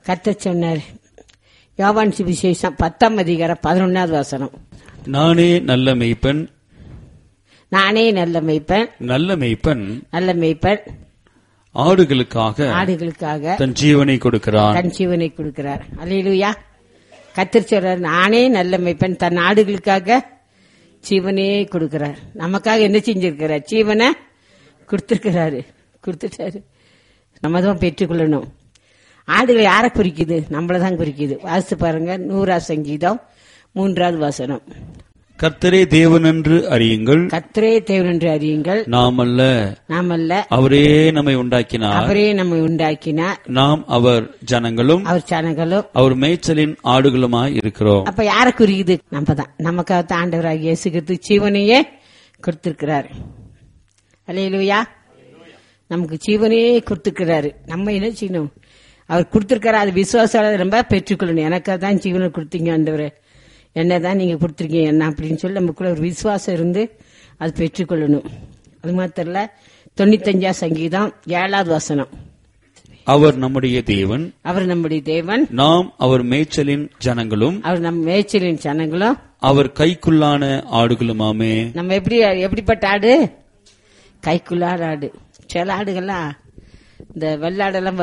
கத்த சொன்னார் யோவான் சுவிசேஷம் பத்தாம் அதிகாரம் பதினொன்னாவது வசனம் நானே நல்ல மெய்ப்பன் நானே நல்ல மேய்ப்பன் நல்ல மெய்ப்பன் நல்ல மேய்ப்பன் ஆடுகளுக்காக ஆடுகளுக்காக தன் ஜீவனை கொடுக்கிறான் தன் ஜீவனை கொடுக்கிறார் அல்லேலூயா கத்தர் சொல்றார் நானே நல்ல மேய்ப்பன் தன் ஆடுகளுக்காக ஜீவனே கொடுக்கிறார் நமக்காக என்ன செஞ்சிருக்கிறார் ஜீவனை கொடுத்திருக்கிறாரு கொடுத்துட்டாரு நம்ம தான் பெற்றுக்கொள்ளணும் ஆடுகள் யாரை குறிக்குது நம்மள தான் குறிக்குது வாசித்து பாருங்க நூறா சங்கீதம் மூன்றாவது வசனம் கர்த்தரே தேவனென்று அறியுங்கள் கத்தரே தேவன் என்று அறியுங்கள் நாமல்ல நாமல்ல அவரே நம்மை உண்டாக்கினார் அவரே நம்மை உண்டாக்கினார் நாம் அவர் ஜனங்களும் அவர் சனங்களும் அவர் மேய்ச்சலின் ஆடுகளுமாய் இருக்கிறோம் அப்ப யார குறியுது நம்ம தான் நமக்காக ஆண்டவராக இயேசுகிறது ஜீவனையே கொடுத்திருக்கிறார் அல்லேலூயா நமக்கு ஜீவனையே கொடுத்திருக்கிறாரு நம்ம என்ன செய்யணும் அவர் கொடுத்திருக்காரு அது விசுவாசால ரொம்ப பெற்றுக்கொள்ளணும் எனக்காக தான் ஜீவனை கொடுத்தீங்க ஆண்டவரே என்னதான் நீங்க கொடுத்துருக்கீங்க என்ன அப்படின்னு சொல்லி நமக்குள்ள ஒரு விசுவாசம் இருந்து அது பெற்றுக்கொள்ளணும் அது மாத்திரம் இல்ல தொண்ணூத்தஞ்சா சங்கீதம் ஏழாவது வசனம் அவர் நம்முடைய தேவன் அவர் நம்முடைய தேவன் நாம் அவர் மேய்ச்சலின் ஜனங்களும் அவர் நம் மேய்ச்சலின் சனங்களும் அவர் கைக்குள்ளான ஆடுகளுமாமே நம்ம எப்படி எப்படிப்பட்ட ஆடு கைக்குள்ளாட ஆடு சில ஆடுகள்லாம் இந்த வெள்ளாடெல்லாம்